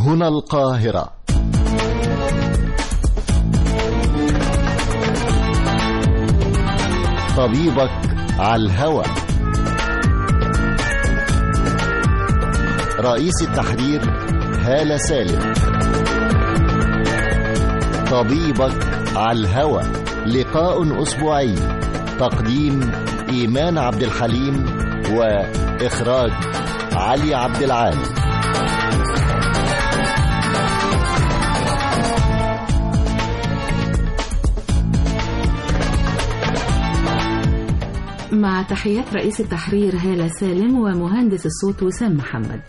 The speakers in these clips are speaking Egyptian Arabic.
هنا القاهرة طبيبك على الهوى رئيس التحرير هالة سالم طبيبك على الهوى لقاء أسبوعي تقديم إيمان عبد الحليم وإخراج علي عبد العال مع تحيات رئيس التحرير هالة سالم ومهندس الصوت وسام محمد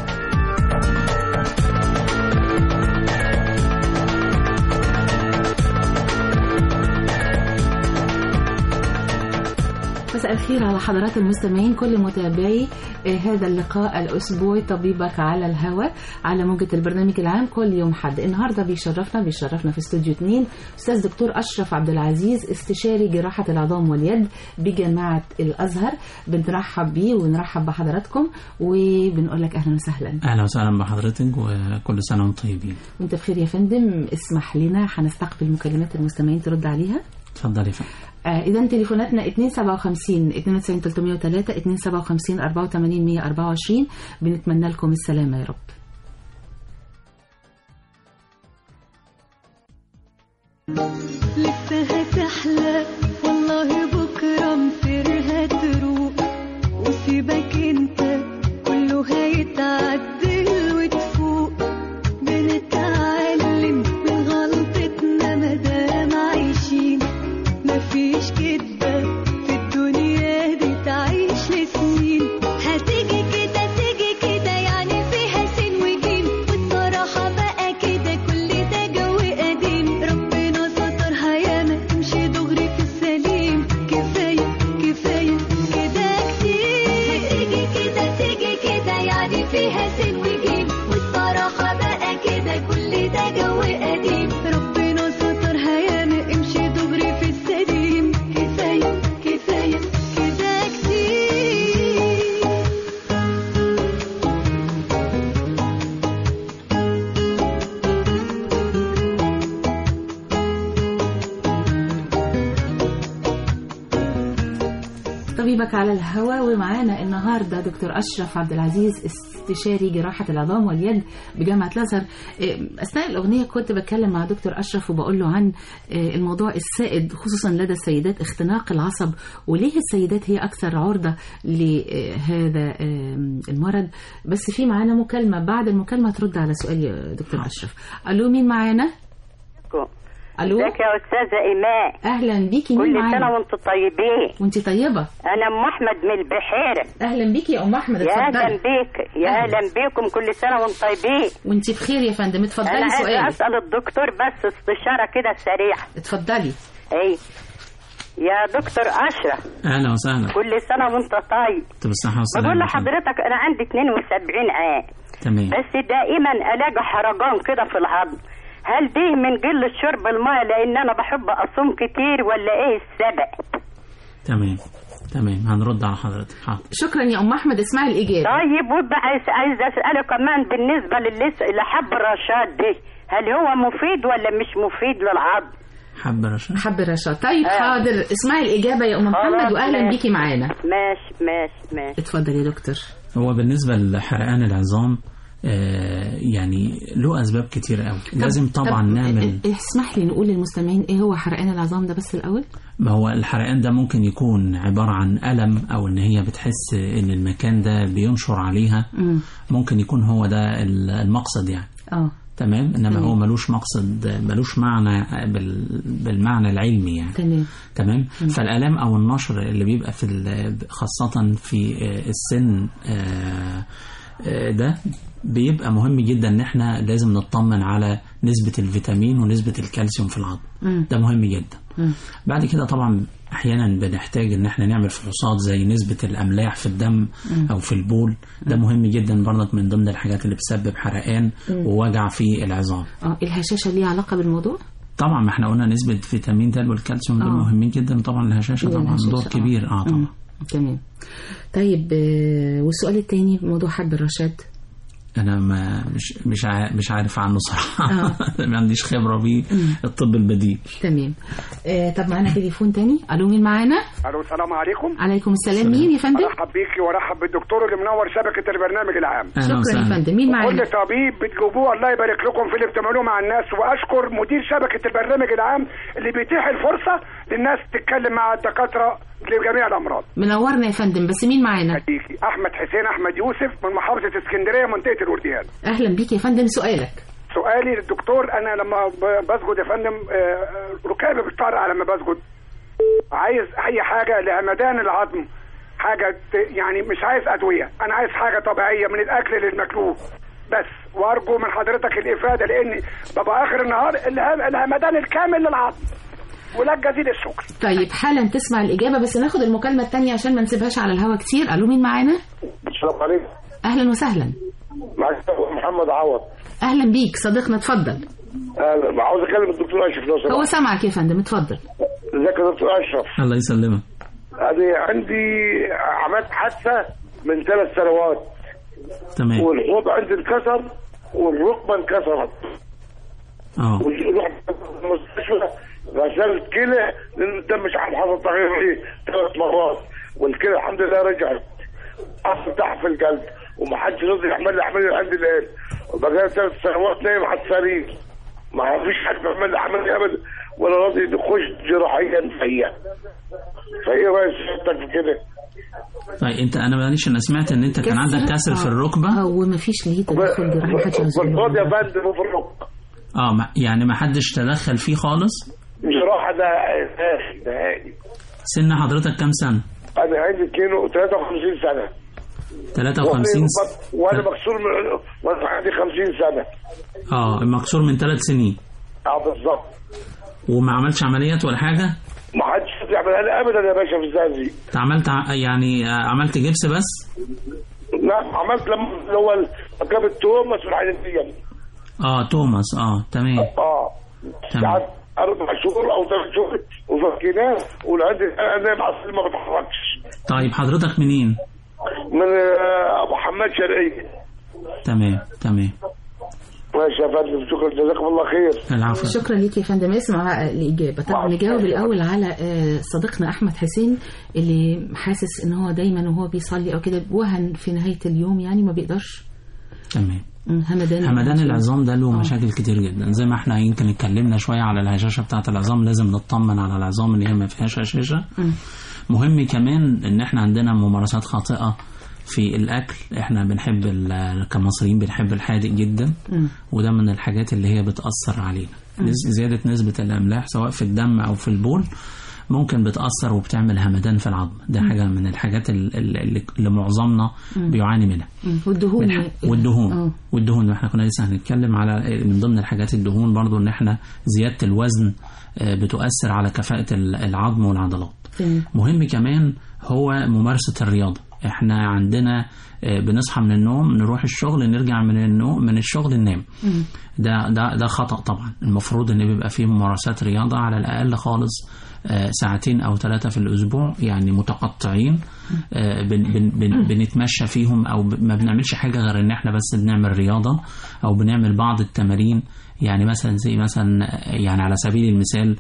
مساء الخير على حضرات المستمعين كل متابعي هذا اللقاء الأسبوعي طبيبك على الهواء على موجة البرنامج العام كل يوم حد النهاردة بيشرفنا بيشرفنا في استوديو 2 أستاذ دكتور أشرف عبد العزيز استشاري جراحة العظام واليد بجامعة الأزهر بنرحب بيه ونرحب بحضراتكم وبنقول لك أهلا وسهلا اهلا وسهلا بحضرتك وكل سنه وانتم طيبين وانت بخير يا فندم اسمح لنا هنستقبل مكالمات المستمعين ترد عليها اتفضل يا فندم آه إذا تليفوناتنا 257 92 303 257 84 124 بنتمنى لكم السلامة يا رب لسه هتحلى والله بكرة مصيرها تروق وسيبك انت كله هيتعدل وتفوق بنتعلم من غلطتنا مادام عايشين مفيش كدبة في الدنيا دي تعيش لسنين هتيجي كده تيجي كده يعني فيها سين وجيم والصراحة بقى كده كل ده جو قديم ربنا سترها ياما تمشي دغري في السليم كفاية كفاية كده كتير هتيجي كده تيجي كده يعني فيها سين وجيم والصراحة بقى كده كل ده جو قديم ربنا سترها ياما امشي دغري في السليم كفاية كفاية كده كتير طبيبك على الهواء ومعانا النهارده دكتور اشرف عبد العزيز استشاري جراحه العظام واليد بجامعه الازهر إيه، اثناء الاغنيه كنت بتكلم مع دكتور اشرف وبقول له عن إيه، الموضوع السائد خصوصا لدى السيدات اختناق العصب وليه السيدات هي اكثر عرضه لهذا إيه، المرض بس في معانا مكالمه بعد المكالمه ترد على سؤالي يا دكتور اشرف الو مين معانا الو ازيك يا استاذه ايمان اهلا بيكي مين كل سنه معانا وانتم طيبين وانت طيبه انا ام احمد من البحيره اهلا بيكي يا ام احمد يا اهلا اتفضلي بيك يا أهلا. اهلا بيكم كل سنه وانتم طيبين وانت بخير يا فندم انا اتفضلي عايزه سؤالك اسال الدكتور بس استشاره كده سريعه اتفضلي اي يا دكتور اشرف اهلا وسهلا كل سنه وانت طيب طب الصحه والسلامه بقول يا فندم. لحضرتك انا عندي 72 عام تمام بس دائما الاقي حرجان كده في العظم هل دي من قله شرب الماء لان انا بحب اصوم كتير ولا ايه السبب تمام تمام هنرد على حضرتك حاضر شكرا يا ام احمد اسمعي الاجابه طيب وبقى عايز عايز اساله كمان بالنسبه للس... لحب الرشاد دي هل هو مفيد ولا مش مفيد للعظم؟ حب رشا حب الرشاد طيب آه. حاضر اسمعي الاجابه يا ام محمد خلاص، واهلا ماشي. بيكي معانا ماشي ماشي ماشي اتفضل يا دكتور هو بالنسبه لحرقان العظام آه يعني له اسباب كتير قوي لازم طبعا طب نعمل اه، اسمح لي نقول للمستمعين ايه هو حرقان العظام ده بس الاول ما هو الحرقان ده ممكن يكون عباره عن الم او ان هي بتحس ان المكان ده بينشر عليها امم ممكن يكون هو ده المقصد يعني اه تمام انما تمام. هو ملوش مقصد ملوش معنى بال بالمعنى العلمي يعني تمام تمام فالالام او النشر اللي بيبقى في ال- خاصه في آه، السن آه، آه، ده بيبقى مهم جدا ان احنا لازم نطمن على نسبه الفيتامين ونسبه الكالسيوم في العظم مم. ده مهم جدا مم. بعد كده طبعا احيانا بنحتاج ان احنا نعمل فحوصات زي نسبه الاملاح في الدم او في البول ده مهم جدا برضك من ضمن الحاجات اللي بتسبب حرقان ووجع في العظام اه الهشاشه ليها علاقه بالموضوع طبعا ما احنا قلنا نسبه فيتامين د والكالسيوم دول آه. مهمين جدا طبعا الهشاشه طبعا الهشاشة، دور آه. كبير اه طبعا مم. تمام طيب آه، والسؤال الثاني موضوع حب الرشاد انا ما مش مش عا- مش عارف عنه صراحه آه. ما عنديش خبره بيه الطب البديل تمام آه طب معانا تليفون تاني الو مين معانا الو السلام عليكم عليكم السلام مين يا فندم ارحب بيكي وارحب بالدكتور اللي منور شبكه البرنامج العام اهلا شكرا يا وسهلا فندم مين كل معانا طبيب بتجيبوه الله يبارك لكم في اللي بتعملوه مع الناس واشكر مدير شبكه البرنامج العام اللي بيتيح الفرصه للناس تتكلم مع الدكاتره لجميع الامراض منورنا يا فندم بس مين معانا حقيقي احمد حسين احمد يوسف من محافظه اسكندريه منطقه الورديان اهلا بيك يا فندم سؤالك سؤالي للدكتور انا لما ب- بسجد يا فندم آه، ركابي بتطرقع لما بسجد عايز اي حاجه لهمدان العظم حاجه ت- يعني مش عايز ادويه انا عايز حاجه طبيعيه من الاكل للمكلوف بس وارجو من حضرتك الافاده لان بابا اخر النهار اله- الهمدان الكامل للعظم ولك جزيل الشكر طيب حالا تسمع الاجابه بس ناخد المكالمه الثانيه عشان ما نسيبهاش على الهوا كتير الو مين معانا السلام عليكم اهلا وسهلا معك محمد عوض اهلا بيك صديقنا اتفضل اهلا عاوز اكلم الدكتور اشرف لو هو سمحت سامعك يا فندم اتفضل ازيك يا دكتور اشرف الله يسلمك انا عندي عملت حادثه من ثلاث سنوات تمام والحوض عندي انكسر والركبه انكسرت اه ورحت المستشفى غسلت كلى لان الدم مش عارف حصل تغيير ايه ثلاث مرات والكلى الحمد لله رجعت افتح في القلب ومحدش راضي يعمل لي عمليه عندي الان وبقى ثلاث سنوات نايم على السرير ما فيش حد بيعمل لي عمليه ابدا ولا راضي يخش جراحيا فيا فايه رايك سيادتك في كده؟ طيب انت انا معلش انا سمعت ان انت كان عندك كسر في الركبه هو ما فيش ليه تدخل جراحي محدش عاوز يقول والفاضي يا له. فندم وفي الركبه اه ما- يعني ما حدش تدخل فيه خالص جراحه ده نهائي نهائي سن حضرتك كام سنه انا عندي 52 سنه 53 س... وانا مكسور من وانا عندي 50 سنه اه مكسور من ثلاث سنين اه بالظبط وما عملتش عمليات ولا حاجه ما حدش يعملها لي ابدا يا باشا في الزقازيق انت عملت ع- يعني آه، عملت جبس بس لا عملت لما اللي هو ركب التومس والعينية اه توماس اه تمام اه تمام. قعدت اربع شهور او ثلاث شهور وفكيناه والعندي انا نايم على السرير ما بتحركش طيب حضرتك منين من آه، ابو حماد شرقيه تمام تمام ماشي يا فندم شكرا جزاكم الله خير العفو شكرا ليك يا فندم اسمع الإجابة طب نجاوب الأول على آه، صديقنا أحمد حسين اللي حاسس إن هو دايما وهو بيصلي أو كده وهن في نهاية اليوم يعني ما بيقدرش تمام مم، همدان همدان العظام ده له آه. مشاكل كتير جدا زي ما احنا يمكن اتكلمنا شويه على الهشاشه بتاعه العظام لازم نطمن على العظام اللي هي ما فيهاش هشاشه مم. مهم كمان ان احنا عندنا ممارسات خاطئه في الاكل احنا بنحب ال- كمصريين بنحب الحادق جدا مم. وده من الحاجات اللي هي بتاثر علينا نس- زياده نسبه الاملاح سواء في الدم او في البول ممكن بتاثر وبتعمل همدان في العظم ده حاجه من الحاجات ال- ال- اللي اللي معظمنا بيعاني منها مم، والدهون والح- والدهون آه. والدهون احنا كنا لسه هنتكلم على من ضمن الحاجات الدهون برضو ان احنا زياده الوزن آه، بتؤثر على كفاءه ال- العظم والعضلات تمام. مهم كمان هو ممارسه الرياضه احنا عندنا آه، بنصحى من النوم نروح الشغل نرجع من النوم من الشغل ننام ده ده ده خطأ طبعا المفروض ان بيبقى فيه ممارسات رياضة على الأقل خالص آه، ساعتين أو ثلاثة في الأسبوع يعني متقطعين آه، بن بن بن بنتمشى فيهم أو ب- ما بنعملش حاجة غير إن إحنا بس بنعمل رياضة أو بنعمل بعض التمارين يعني مثلا زي مثلا آه، يعني على سبيل المثال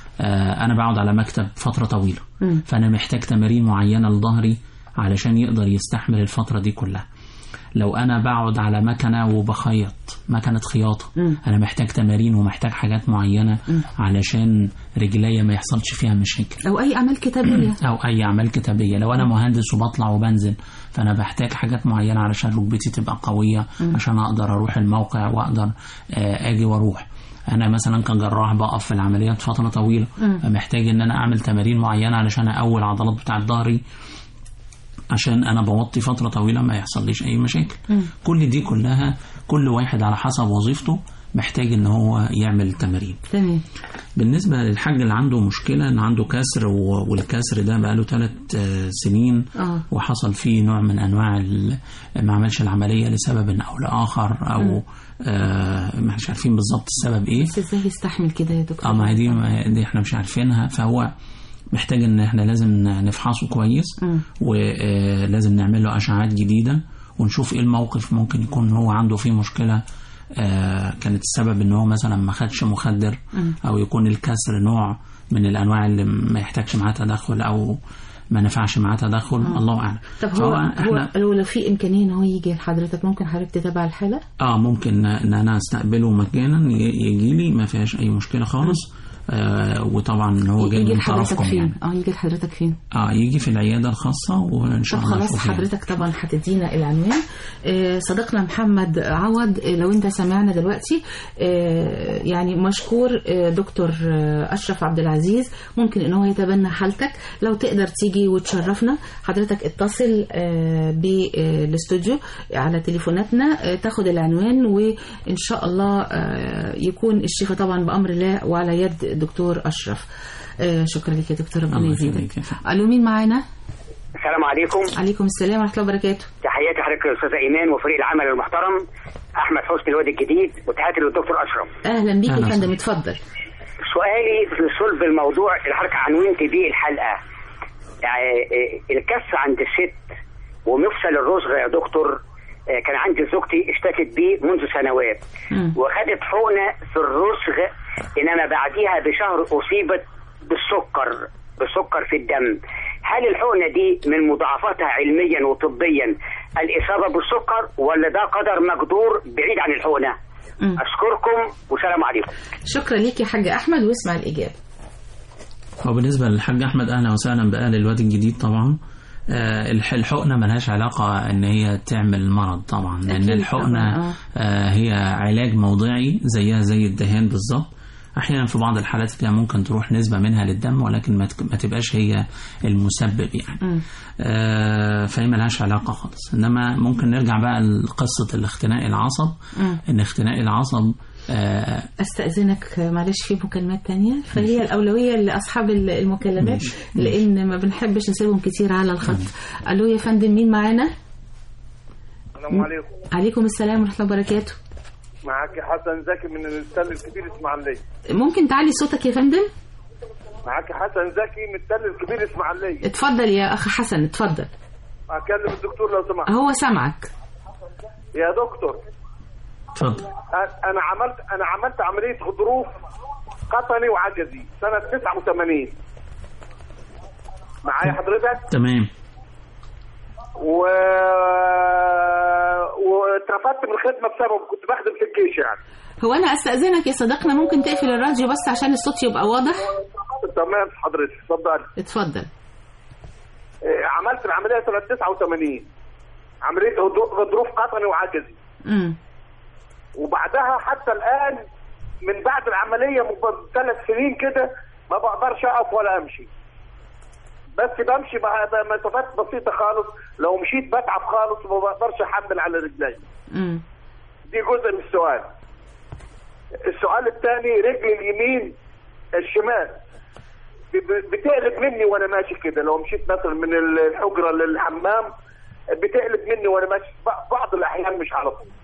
آه، أنا بقعد على مكتب فترة طويلة فأنا محتاج تمارين معينة لظهري علشان يقدر يستحمل الفترة دي كلها لو انا بقعد على مكنه وبخيط مكنه خياطه انا محتاج تمارين ومحتاج حاجات معينه علشان رجليا ما يحصلش فيها مشاكل أو أي أعمال كتابية او اي اعمال كتابيه لو انا مهندس وبطلع وبنزل فانا بحتاج حاجات معينه علشان ركبتي تبقى قويه عشان اقدر اروح الموقع واقدر آه، اجي واروح انا مثلا كجراح بقف في العمليات فتره طويله فمحتاج ان انا اعمل تمارين معينه علشان اقوي العضلات بتاعه ظهري عشان انا بوطي فتره طويله ما يحصليش اي مشاكل كل دي كلها كل واحد على حسب وظيفته محتاج ان هو يعمل تمارين تمام بالنسبة للحاج اللي عنده مشكلة ان عنده كسر و- والكسر ده بقاله ثلاث سنين آه. وحصل فيه نوع من انواع ال- ما عملش العملية لسبب او لاخر او آه مش عارفين بالظبط السبب ايه بس إزاي يستحمل كده يا دكتور اه ما هي دي ما- دي احنا مش عارفينها فهو محتاج ان احنا لازم نفحصه كويس ولازم نعمل له اشعاعات جديده ونشوف ايه الموقف ممكن يكون هو عنده فيه مشكله آه كانت السبب ان هو مثلا ما خدش مخدر او يكون الكسر نوع من الانواع اللي ما يحتاجش معاه تدخل او ما نفعش معاه تدخل الله اعلم طب هو فهو هو احنا لو لو في امكانيه ان هو يجي لحضرتك ممكن حضرتك تتابع الحاله اه ممكن ان انا استقبله مجانا يجي لي ما فيهاش اي مشكله خالص آه وطبعا هو جاي يجي من لحضرتك طرفكم فين يعني اه يجي لحضرتك فين اه يجي في العياده الخاصه وان شاء طب الله خلاص نشوف يعني. حضرتك طبعا هتدينا العنوان آه، صديقنا محمد عوض آه، لو انت سمعنا دلوقتي آه، يعني مشكور آه، دكتور آه، اشرف عبد العزيز ممكن ان هو يتبنى حالتك لو تقدر تيجي وتشرفنا حضرتك اتصل آه، بالاستوديو على تليفوناتنا آه، تاخد العنوان وان شاء الله آه، يكون الشفاء طبعا بامر الله وعلى يد دكتور اشرف آه، شكرا لك يا دكتور ربنا الله يزيدك يخليك يا فندم. الو مين معانا السلام عليكم عليكم السلام ورحمه الله وبركاته تحياتي حضرتك الاستاذه ايمان وفريق العمل المحترم احمد حسني الواد الجديد وتحياتي للدكتور اشرف اهلا بيك يا أهلا فندم وسهلا. اتفضل سؤالي في صلب الموضوع اللي حضرتك عنونت بيه الحلقه يعني إيه، الكس عند الست ومفصل الرزغ يا دكتور آه، كان عندي زوجتي اشتكت بيه منذ سنوات مم. وخدت حقنه في الرزغ انما بعديها بشهر اصيبت بالسكر بالسكر في الدم هل الحقنه دي من مضاعفاتها علميا وطبيا الاصابه بالسكر ولا ده قدر مقدور بعيد عن الحقنه مم. اشكركم والسلام عليكم شكرا ليك يا حاج احمد واسمع الاجابه هو بالنسبة للحاج أحمد أهلا وسهلا بأهل الواد الجديد طبعا آه، الح- الحقنة ملهاش علاقة إن هي تعمل مرض طبعا لأن أكيد الحقنة طبعاً، آه. آه، هي علاج موضعي زيها زي الدهان بالظبط أحيانا في بعض الحالات كده ممكن تروح نسبة منها للدم ولكن ما تك- ما تبقاش هي المسبب يعني مم. آه، فهي ملهاش علاقة خالص إنما ممكن نرجع بقى لقصة الاختناق العصب مم. إن اختناق العصب آه، استاذنك معلش في مكالمات تانية فهي الاولويه لاصحاب المكالمات ماشي. لان ما بنحبش نسيبهم كتير على الخط الو يا فندم مين معانا السلام عليكم عليكم السلام ورحمه الله وبركاته معاك حسن زكي من التل الكبير اسماعيليه ممكن تعلي صوتك يا فندم معاك حسن زكي من التل الكبير اسماعيليه اتفضل يا اخ حسن اتفضل اكلم الدكتور لو سمحت هو سامعك يا دكتور اتفضل أ- انا عملت انا عملت عمليه غضروف قطني وعجزي سنه 89 معايا حضرتك تمام و واترفدت من الخدمه بسبب كنت بخدم في الجيش يعني هو انا استاذنك يا صديقنا ممكن تقفل الراديو بس عشان الصوت يبقى واضح تمام حضرتك اتفضل اتفضل إيه، عملت العمليه سنه 89 عمليه غضو- غضروف قطني وعجزي امم وبعدها حتى الان من بعد العمليه ثلاث سنين كده ما بقدرش اقف ولا امشي بس بمشي مع- مسافات بسيطه خالص لو مشيت بتعب خالص وما بقدرش احمل على رجلي امم دي جزء من السؤال السؤال الثاني رجلي اليمين الشمال ب- ب- بتقلب مني وانا ماشي كده لو مشيت مثلا من الحجره للحمام بتقلب مني وانا ماشي ب- بعض الاحيان مش على طول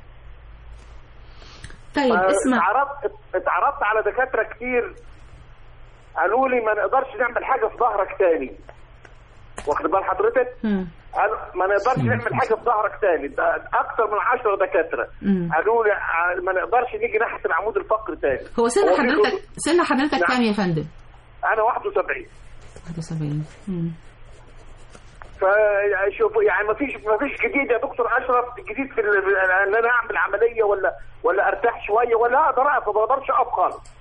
طيب اسمع اتعرضت اتعرضت على دكاتره كتير قالوا لي ما نقدرش نعمل حاجه في ظهرك تاني واخد بال حضرتك؟ مم. قالوا ما نقدرش نعمل حاجه في ظهرك تاني ده اكتر من 10 دكاتره مم. قالوا لي ع- ما نقدرش نيجي ناحيه العمود الفقري تاني هو سن هو في حضرتك جزء- سن حضرتك نعم. كام يا فندم؟ انا 71 71 مم. فشوفوا يعني ما فيش ما فيش جديد يا دكتور اشرف جديد في ال- ان انا اعمل عمليه ولا ولا ارتاح شويه ولا اقدر اقف ما بقدرش اقف خالص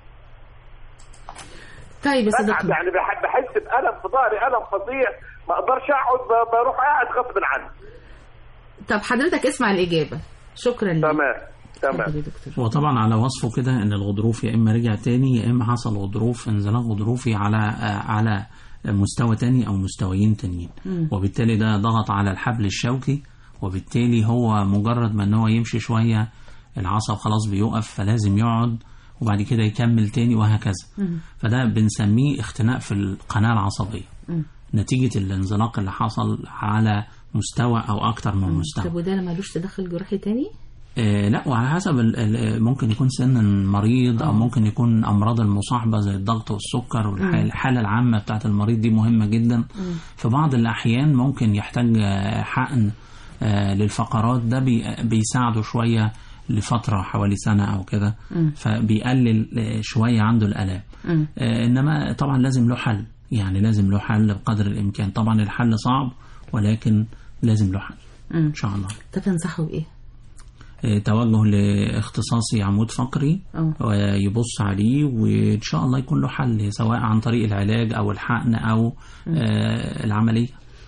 طيب يا بتعب صديقنا يعني بح- بحس بالم في ظهري الم فظيع ما اقدرش اقعد ب- بروح قاعد غصب عني طب حضرتك اسمع الإجابة شكرا لك تمام تمام اتفضل يا دكتور وطبعا على وصفه كده ان الغضروف يا اما رجع تاني يا اما حصل غضروف انزلاق غضروفي على آه، على مستوى تاني او مستويين تانيين مم. وبالتالي ده ضغط على الحبل الشوكي وبالتالي هو مجرد ما ان هو يمشي شويه العصب خلاص بيقف فلازم يقعد وبعد كده يكمل تاني وهكذا مم. فده بنسميه اختناق في القناه العصبيه مم. نتيجه الانزلاق اللي حصل على مستوى او اكتر من مستوى طب وده ملوش تدخل جراحي تاني؟ آه، لا وعلى حسب ال- ال- ممكن يكون سن المريض او ممكن يكون امراض المصاحبه زي الضغط والسكر والحاله العامه بتاعت المريض دي مهمه جدا في بعض الاحيان ممكن يحتاج آه، حقن آه للفقرات ده بي بيساعده شويه لفتره حوالي سنه او كده فبيقلل آه، شويه عنده الالام مم. آه انما طبعا لازم له حل يعني لازم له حل بقدر الامكان طبعا الحل صعب ولكن لازم له حل مم. ان شاء الله طب تنصحه بايه؟ آه، توجه لاختصاصي عمود فقري اه ويبص عليه وإن شاء الله يكون له حل سواء عن طريق العلاج أو الحقن أو آه العملية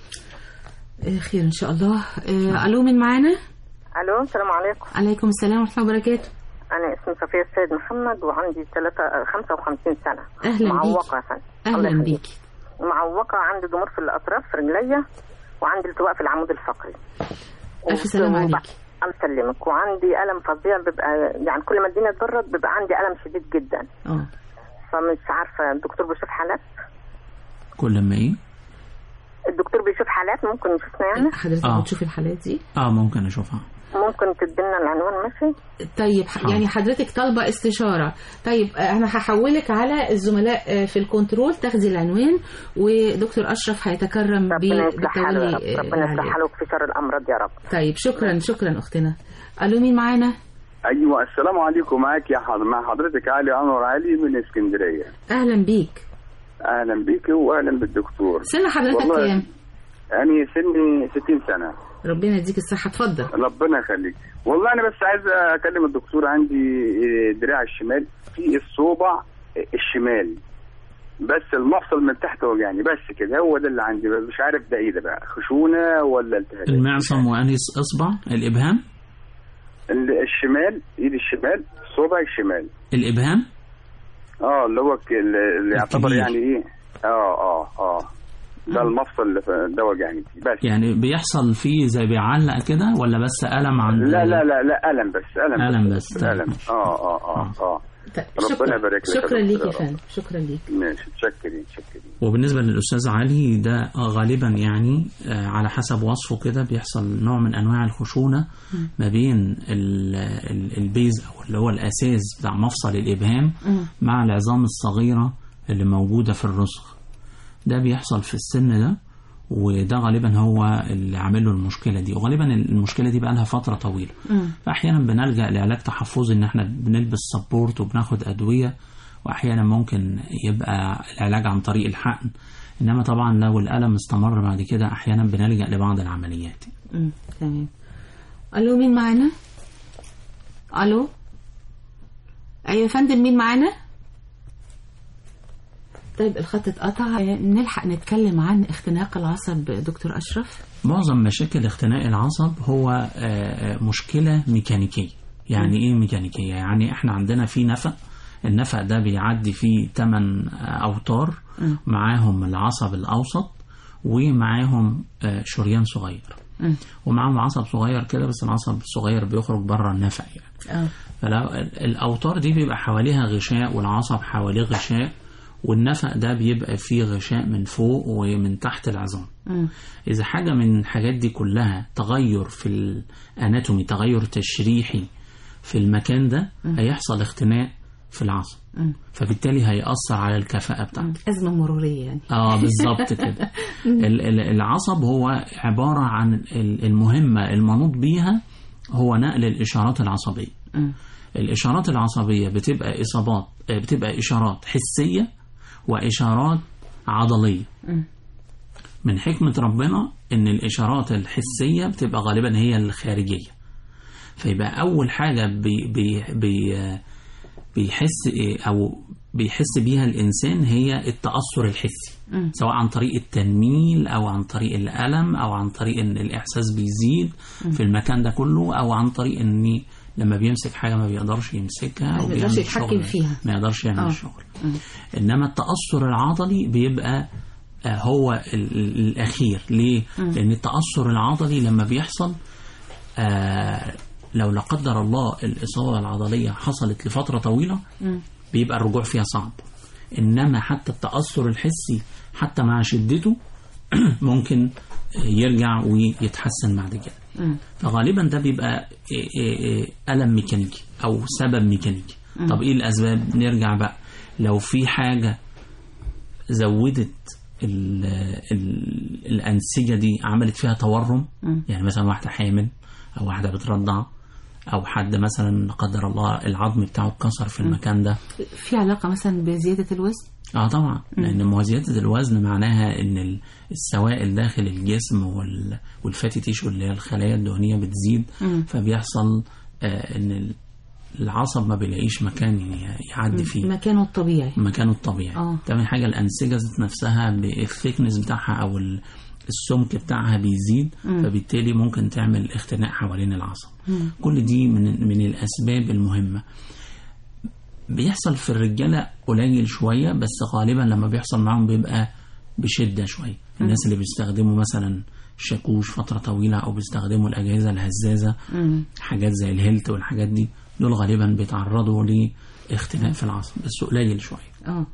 آه، خير ان شاء الله آه، الو من معانا الو السلام عليكم عليكم السلام ورحمه الله وبركاته انا اسمي صفيه السيد محمد وعندي 3 55 سنه أهلاً بيكي. معوقه يا فندم الله اهلا يخليك. بيكي معوقه عندي ضمور في الاطراف في رجليا وعندي التواء في العمود الفقري الف سلام وب- عليك الله يسلمك وعندي الم فظيع بيبقى يعني كل ما الدنيا تبرد بيبقى عندي الم شديد جدا اه فمش عارفه الدكتور بيشوف حالات كل ما إيه الدكتور بيشوف حالات ممكن يشوفنا يعني حضرتك آه. بتشوفي الحالات دي آه ممكن أشوفها ممكن تدينا العنوان ماشي طيب ح- يعني حضرتك طالبه استشاره طيب آه، انا هحولك على الزملاء آه، في الكنترول تاخدي العنوان ودكتور اشرف هيتكرم ربنا يصلح حاله يا بالتولي رب آه، ربنا يصلح العلاج. حاله في شر الامراض يا رب طيب شكرا شكرا اختنا الو مين معانا ايوه السلام عليكم معاك يا حضر مع حضرتك علي انور علي من اسكندريه اهلا بيك اهلا بيك واهلا بالدكتور سن حضرتك والله كام انا سني 60 سنه ربنا يديك الصحه اتفضل ربنا يخليك والله انا بس عايز اكلم الدكتور عندي إيه، دراع الشمال في الصوبع الشمال بس المفصل من تحت وجعني بس كده هو ده اللي عندي بس مش عارف ده ايه ده بقى خشونه ولا التهاب المعصم وأنهي إصبع الإبهام ال- الشمال ايد الشمال صوبع الشمال الإبهام اه اللي هو ك- اللي اللي يعتبر الكبير. يعني ايه اه اه اه ده المفصل اللي في- ده وجعني فيه بس يعني بيحصل فيه زي بيعلق كده ولا بس ألم عند لا لا لا لا الم بس الم ألم بس. طيب. الم اه اه اه اه طيب، ربنا شكرا يبارك لك يا شكرا ليك يا دكتور. فندم شكرا ليك ماشي تشكري تشكري وبالنسبة للأستاذ علي ده غالبا يعني آه، على حسب وصفه كده بيحصل نوع من أنواع الخشونة ما بين ال- ال- البيز أو اللي هو الأساس بتاع مفصل الإبهام مم. مع العظام الصغيرة اللي موجودة في الرسغ ده بيحصل في السن ده وده غالبا هو اللي عامل له المشكلة دي وغالبا المشكلة دي بقى لها فترة طويلة مم. فأحيانا بنلجأ لعلاج تحفظي إن احنا بنلبس سبورت وبناخد أدوية وأحيانا ممكن يبقى العلاج عن طريق الحقن إنما طبعا لو الألم استمر بعد كده أحيانا بنلجأ لبعض العمليات مم. تمام الو مين معانا الو ايوه يا فندم مين معانا طيب الخط اتقطع نلحق نتكلم عن اختناق العصب دكتور اشرف معظم مشاكل اختناق العصب هو آه، آه، مشكلة ميكانيكية يعني ايه ميكانيكية يعني احنا عندنا في نفق النفق ده بيعدي فيه 8 اوتار مم. معاهم العصب الاوسط ومعاهم آه، شريان صغير مم. ومعاهم عصب صغير كده بس العصب الصغير بيخرج بره النفق يعني اه فلو الأوتار دي بيبقى حواليها غشاء والعصب حواليه غشاء والنفق ده بيبقى فيه غشاء من فوق ومن تحت العظام مم. إذا حاجة من الحاجات دي كلها تغير في الأناتومي تغير تشريحي في المكان ده هيحصل اختناق في العصب مم. فبالتالي هيأثر على الكفاءة بتاعته ازمه مروريه يعني اه بالظبط كده ال- ال- العصب هو عبارة عن ال- المهمة المنوط بيها هو نقل الإشارات العصبية مم. الإشارات العصبية بتبقى إصابات آه، بتبقى إشارات حسية وإشارات عضلية مم. من حكمة ربنا إن الإشارات الحسية بتبقى غالبا هي الخارجية فيبقى أول حاجة بي بي بي آه، بيحس إيه أو بيحس بيها الإنسان هي التأثر الحسي مم. سواء عن طريق التنميل أو عن طريق الألم أو عن طريق إن الإحساس بيزيد في المكان ده كله أو عن طريق إن لما بيمسك حاجة ما بيقدرش يمسكها ما أو بيقدرش بيعمل يتحكم شغل فيها. ما يقدرش يعمل آه. الشغل إنما التأثر العضلي بيبقى آه، هو ال- ال- الأخير ليه؟ لأن التأثر العضلي لما بيحصل آه لو لا قدر الله الإصابة العضلية حصلت لفترة طويلة مم. بيبقى الرجوع فيها صعب إنما حتى التأثر الحسي حتى مع شدته ممكن يرجع ويتحسن بعد كده مم. فغالبا ده بيبقى إيه إيه إيه ألم ميكانيكي أو سبب ميكانيكي طب إيه الأسباب نرجع بقى لو في حاجة زودت ال ال الأنسجة دي عملت فيها تورم مم. يعني مثلا واحدة حامل أو واحدة بترضع أو حد مثلا لا قدر الله العظم بتاعه اتكسر في المكان ده في علاقة مثلا بزيادة الوزن اه طبعا لان ما هو زياده الوزن معناها ان ال- السوائل داخل الجسم وال- والفاتي تيشو اللي هي الخلايا الدهنيه بتزيد مم. فبيحصل آه ان ال- العصب ما بيلاقيش مكان ي- يعدي فيه مكانه الطبيعي مكانه الطبيعي آه. تاني حاجه الانسجه ذات نفسها بالثيكنس بتاعها او ال- السمك بتاعها بيزيد مم. فبالتالي ممكن تعمل اختناق حوالين العصب مم. كل دي من من الاسباب المهمه بيحصل في الرجاله قليل شويه بس غالبا لما بيحصل معاهم بيبقى بشده شويه الناس اللي بيستخدموا مثلا شاكوش فتره طويله او بيستخدموا الاجهزه الهزازه مم. حاجات زي الهيلت والحاجات دي دول غالبا بيتعرضوا لاختناق في العصب بس قليل شويه اه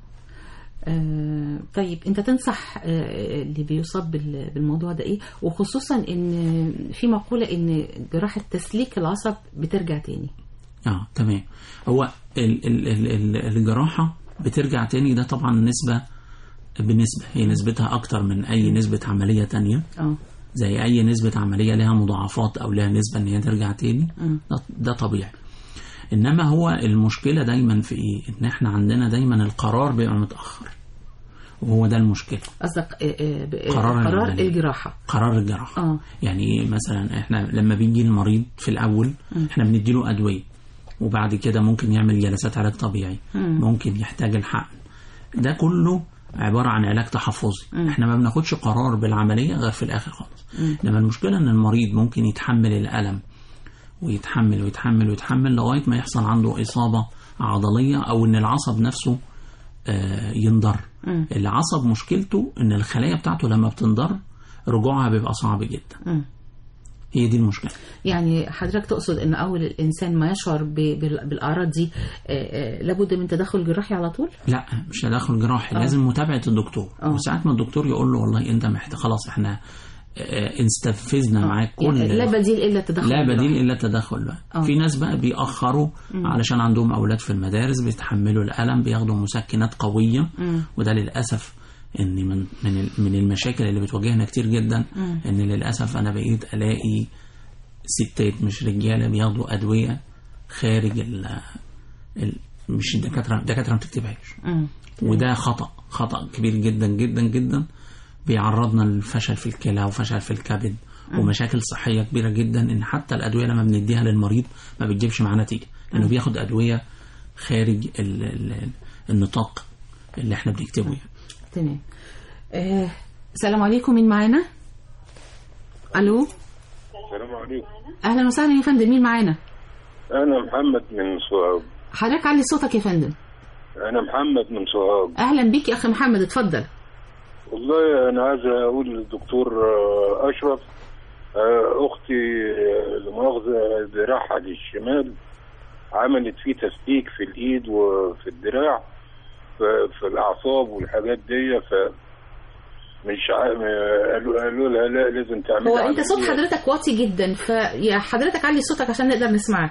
آه، طيب انت تنصح آه، اللي بيصاب بال- بالموضوع ده ايه وخصوصا ان في مقولة ان جراحة تسليك العصب بترجع تاني اه تمام هو ال ال ال ال الجراحة بترجع تاني ده طبعا نسبة بنسبة هي نسبتها أكتر من أي نسبة عملية تانية اه زي أي نسبة عملية لها مضاعفات أو لها نسبة إن هي ترجع تاني مم. ده, ده طبيعي إنما هو المشكلة دايما في إيه؟ إن إحنا عندنا دايما القرار بيبقى متأخر وهو ده المشكلة قصدك آه، آه، ب- آه، قرار قرار العملية. الجراحة قرار الجراحة اه يعني إيه مثلا احنا لما بيجي المريض في الاول مم. احنا بنديله ادويه وبعد كده ممكن يعمل جلسات علاج طبيعي مم. ممكن يحتاج الحقن ده كله عباره عن علاج تحفظي مم. احنا ما بناخدش قرار بالعمليه غير في الاخر خالص مم. انما المشكله ان المريض ممكن يتحمل الالم ويتحمل ويتحمل ويتحمل لغايه ما يحصل عنده اصابه عضليه او ان العصب نفسه آه، ينضر مم. العصب مشكلته ان الخلايا بتاعته لما بتنضر رجوعها بيبقى صعب جدا مم. هي دي المشكله يعني حضرتك تقصد ان اول الانسان ما يشعر ب- بال- بالاعراض دي آه، آه، لابد من تدخل جراحي على طول لا مش تدخل جراحي آه. لازم متابعه الدكتور آه. وساعات ما الدكتور يقول له والله انت محتاج خلاص احنا آه، استنفذنا معاك كل يعني لا بديل الا التدخل لا بديل الجراحي. الا التدخل بقى آه. في ناس بقى بيأخروا مم. علشان عندهم اولاد في المدارس بيتحملوا الالم بياخدوا مسكنات قويه مم. وده للاسف ان من من ال- من المشاكل اللي بتواجهنا كتير جدا مم. ان للاسف انا بقيت الاقي ستات مش رجاله بياخدوا ادويه خارج ال ال مش الدكاتره الدكاتره ما بتكتبهاش مم. وده خطأ خطأ كبير جدا جدا جدا بيعرضنا للفشل في الكلى وفشل في الكبد مم. ومشاكل صحية كبيرة جدا ان حتى الأدوية لما بنديها للمريض ما بتجيبش معاه نتيجة لأنه مم. بياخد أدوية خارج ال ال النطاق اللي احنا بنكتبه يعني. تمام آه، السلام عليكم مين معانا الو السلام عليكم اهلا وسهلا يا فندم مين معانا انا محمد من سوهاج حضرتك علي صوتك يا فندم انا محمد من سوهاج اهلا بيك يا اخي محمد اتفضل والله انا عايز اقول للدكتور آه، اشرف آه، اختي آه، لمؤاخذه ذراعها الشمال عملت فيه تسليك في الايد وفي الدراع ف- في الاعصاب والحاجات دي ف مش ع- آه، قالوا قالوا لها لا لازم تعمل هو انت صوت حضرتك واطي جدا فيا حضرتك علي صوتك عشان نقدر نسمعك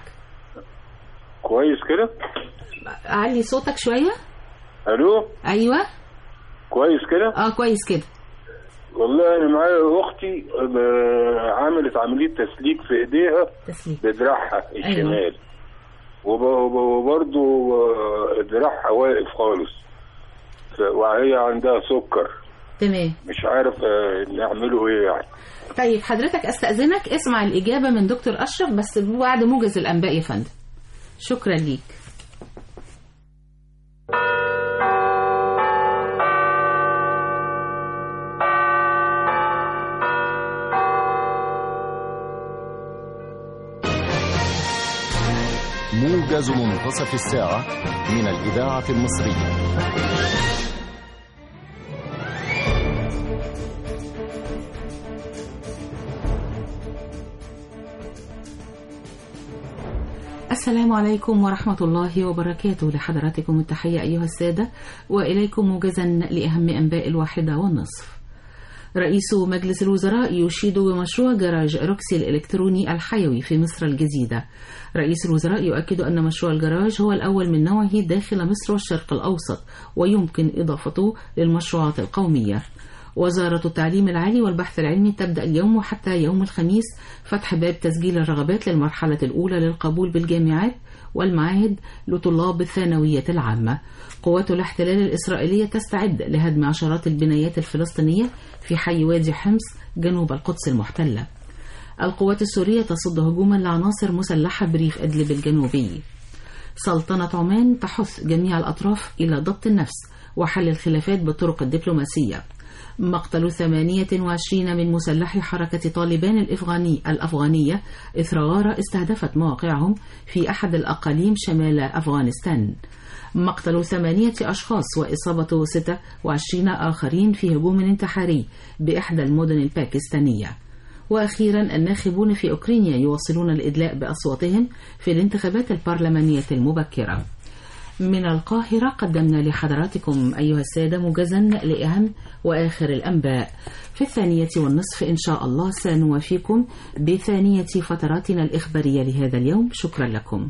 كويس كده علي صوتك شويه الو ايوه كويس كده اه كويس كده والله انا معايا اختي آه، عملت عمليه تسليك في ايديها تسليك بدراعها الشمال وب- وب- وبرضه آه، دراعها واقف خالص ف- وهي عندها سكر تمام مش عارف آه، نعمله ايه يعني طيب حضرتك استاذنك اسمع الاجابه من دكتور اشرف بس بعد موجز الانباء يا فندم شكرا ليك موجز منتصف الساعة من الإذاعة المصرية السلام عليكم ورحمة الله وبركاته لحضراتكم التحية أيها السادة وإليكم موجزا لأهم أنباء الواحدة والنصف رئيس مجلس الوزراء يشيد بمشروع جراج روكسي الإلكتروني الحيوي في مصر الجديدة رئيس الوزراء يؤكد أن مشروع الجراج هو الأول من نوعه داخل مصر والشرق الأوسط ويمكن إضافته للمشروعات القومية وزارة التعليم العالي والبحث العلمي تبدأ اليوم وحتى يوم الخميس فتح باب تسجيل الرغبات للمرحلة الأولى للقبول بالجامعات والمعاهد لطلاب الثانوية العامة قوات الاحتلال الإسرائيلية تستعد لهدم عشرات البنايات الفلسطينية في حي وادي حمص جنوب القدس المحتلة القوات السورية تصد هجوما لعناصر مسلحة بريف أدلب الجنوبي سلطنة عمان تحث جميع الأطراف إلى ضبط النفس وحل الخلافات بالطرق الدبلوماسية مقتل 28 من مسلحي حركة طالبان الأفغاني الأفغانية إثر غارة استهدفت مواقعهم في أحد الأقاليم شمال أفغانستان مقتل ثمانية أشخاص وإصابة 26 آخرين في هجوم انتحاري بإحدى المدن الباكستانية وأخيرا الناخبون في أوكرانيا يواصلون الإدلاء بأصواتهم في الانتخابات البرلمانية المبكرة من القاهرة قدمنا لحضراتكم أيها السادة موجزا لأهم وآخر الأنباء في الثانية والنصف إن شاء الله سنوافيكم بثانية فتراتنا الإخبارية لهذا اليوم شكرا لكم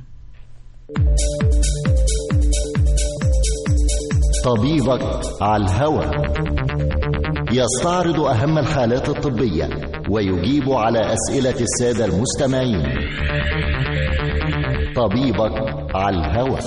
طبيبك على الهوى يستعرض أهم الحالات الطبية ويجيب على أسئلة السادة المستمعين طبيبك على الهوى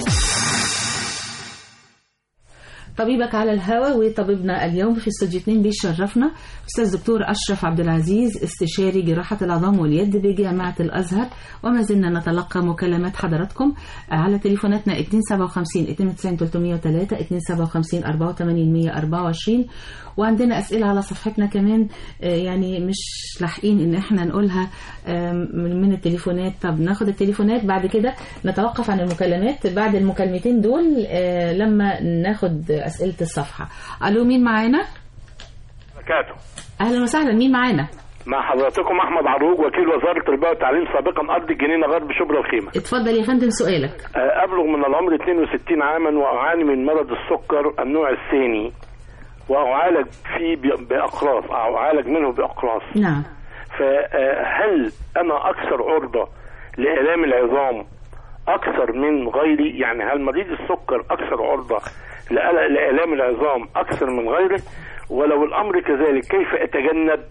طبيبك على الهوا وطبيبنا اليوم في استوديو 2 بيشرفنا استاذ دكتور اشرف عبد العزيز استشاري جراحه العظام واليد بجامعه الازهر وما زلنا نتلقى مكالمات حضراتكم على تليفوناتنا 257 92 303 257 84 124 وعندنا اسئله على صفحتنا كمان يعني مش لاحقين ان احنا نقولها من التليفونات طب ناخد التليفونات بعد كده نتوقف عن المكالمات بعد المكالمتين دول لما ناخد اسئله الصفحه الو مين معانا بركاته اهلا وسهلا مين معانا مع حضراتكم احمد عروج وكيل وزاره التربيه والتعليم سابقا ارض الجنينه غرب شبرا الخيمه اتفضل يا فندم سؤالك أه، ابلغ من العمر 62 عاما واعاني من مرض السكر النوع الثاني واعالج فيه ب- باقراص او اعالج منه باقراص نعم فهل انا اكثر عرضه لالام العظام اكثر من غيري يعني هل مريض السكر اكثر عرضه لأل- لالام العظام اكثر من غيره ولو الامر كذلك كيف اتجنب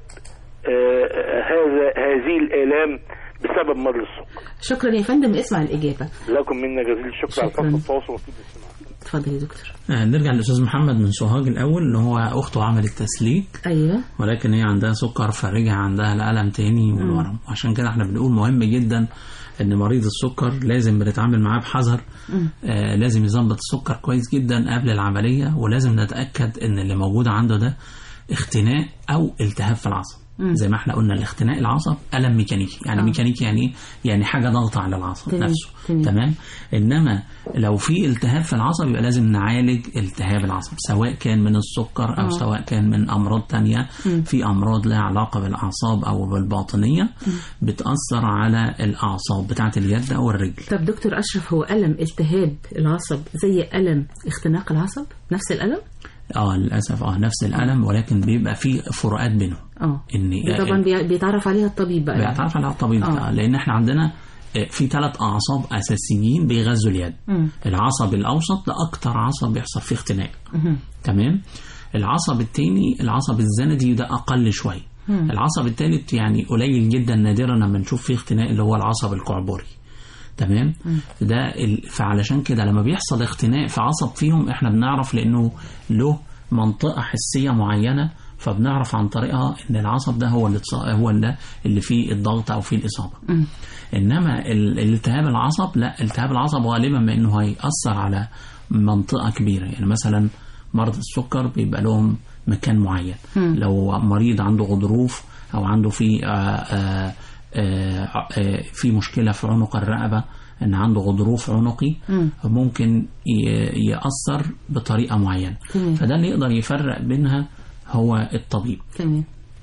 آه، آه، هذا هذه الالام بسبب مرض السكر شكرا يا فندم اسمع الاجابه لكم منا جزيل الشكر على شكراً. فضل التواصل وطيب الاستماع اتفضل يا دكتور آه، نرجع للاستاذ محمد من سوهاج الاول ان هو اخته عملت تسليك ايوه ولكن هي عندها سكر فرجع عندها الالم تاني والورم وعشان كده احنا بنقول مهم جدا ان مريض السكر لازم بنتعامل معاه بحذر آه لازم يظبط السكر كويس جدا قبل العمليه ولازم نتاكد ان اللي موجود عنده ده اختناق او التهاب في العصب مم. زي ما احنا قلنا الاختناق العصب الم ميكانيكي يعني آه. ميكانيكي يعني ايه يعني حاجه ضغط على العصب تمام، نفسه تمام. تمام انما لو في التهاب في العصب يبقى لازم نعالج التهاب العصب سواء كان من السكر او آه. سواء كان من امراض تانية مم. في امراض لها علاقه بالاعصاب او بالباطنيه بتاثر على الاعصاب بتاعه اليد او الرجل طب دكتور اشرف هو الم التهاب العصب زي الم اختناق العصب نفس الالم اه للاسف اه نفس الالم ولكن بيبقى في فروقات بينهم اه ان طبعا بي- بيتعرف عليها الطبيب بقى بيتعرف على الطبيب آه. آه. لان احنا عندنا آه، في ثلاث اعصاب اساسيين بيغذوا اليد مم. العصب الاوسط ده اكتر عصب بيحصل فيه اختناق مهم. تمام العصب الثاني العصب الزندي ده اقل شويه مم. العصب الثالث يعني قليل جدا نادرا لما نشوف فيه اختناق اللي هو العصب الكعبري تمام ده ال... فعلشان كده لما بيحصل اختناق في عصب فيهم احنا بنعرف لانه له منطقه حسيه معينه فبنعرف عن طريقها ان العصب ده هو اللي اتص- هو اللي اللي فيه الضغط او فيه الاصابه مم. انما ال- الالتهاب العصب لا التهاب العصب غالبا ما انه هيأثر على منطقة كبيرة يعني مثلا مرضى السكر بيبقى لهم مكان معين مم. لو مريض عنده غضروف او عنده في آه، آه، آه، آه، في مشكلة في عنق الرقبة ان عنده غضروف عنقي مم. ممكن ي- يأثر بطريقة معينة تمام. فده اللي يقدر يفرق بينها هو الطبيب تمام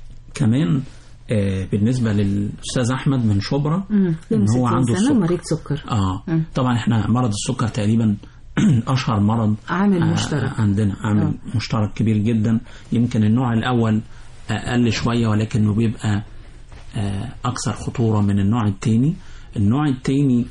كمان آه، بالنسبة للأستاذ أحمد من شبرا مم. إن هو عنده سنة السكر مريض سكر اه مم. طبعا احنا مرض السكر تقريبا اشهر مرض عامل آه، مشترك عندنا عامل مشترك كبير جدا يمكن النوع الاول اقل شويه ولكنه بيبقى آه، اكثر خطوره من النوع التاني النوع التاني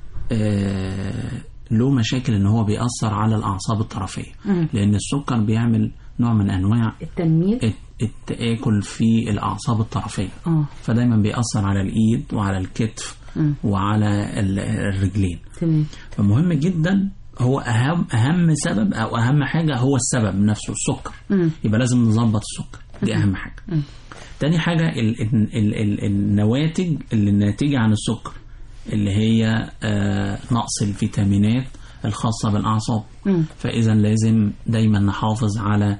آه، له مشاكل ان هو بيأثر على الاعصاب الطرفيه مم. لان السكر بيعمل نوع من انواع التنميل الت- التآكل في الاعصاب الطرفيه اه فدايما بيأثر على الايد وعلى الكتف مم. وعلى ال- الرجلين تمام فمهم جدا هو اهم اهم سبب او اهم حاجه هو السبب نفسه السكر مم. يبقى لازم نظبط السكر دي اهم حاجه مم. تاني حاجه ال ال ال ال النواتج اللي الناتجه عن السكر اللي هي آه نقص الفيتامينات الخاصه بالاعصاب مم. فاذا لازم دايما نحافظ على